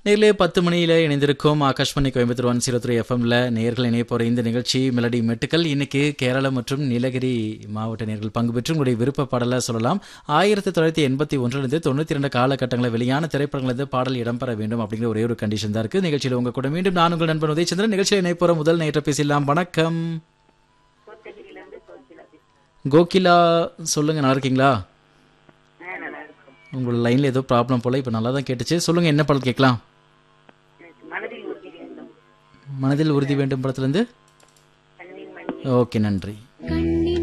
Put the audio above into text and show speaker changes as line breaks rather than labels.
நேரிலே பத்து மணியில் இணைந்திருக்கும் Akashvani Coimbatore one zero three எஃப்எம்ல நேர்கள் இணைய போகிற இந்த நிகழ்ச்சி மெலடி மெட்டுக்கள் இன்னைக்கு கேரளம் மற்றும் நீலகிரி மாவட்ட நேர்கள் பங்கு பெற்று உங்களுடைய விருப்ப பாடலை சொல்லலாம் ஆயிரத்தி தொள்ளாயிரத்தி எண்பத்தி ஒன்றிலிருந்து தொண்ணூற்றி ரெண்டு காலகட்டங்களில் வெளியான திரைப்படங்களிலிருந்து பாடல் இடம்பெற வேண்டும் அப்படிங்கிற ஒரே ஒரு கண்டிஷன் தான் இருக்குது நிகழ்ச்சியில் உங்க கூட மீண்டும் நான் உங்கள் நண்பன் உதயச்சந்திரன் நிகழ்ச்சியில் இணைய போகிற முதல் நேற்ற பேசலாம் வணக்கம் கோகிலா சொல்லுங்க நல்லா இருக்கீங்களா
ஆ, நல்லா இருக்கும்
உங்களோட லைன்ல ஏதோ ப்ராப்ளம் போல இப்போ நல்லா தான் கேட்டுச்சு சொல்லுங்க என்ன பாடல் கேட்கலாம்
எனக்கு மனதில் உறுதி வேண்டும்
மனதில் உறுதி வேண்டும் படத்துலேருந்து
கண்ணின் மணி
ஓகே நன்றி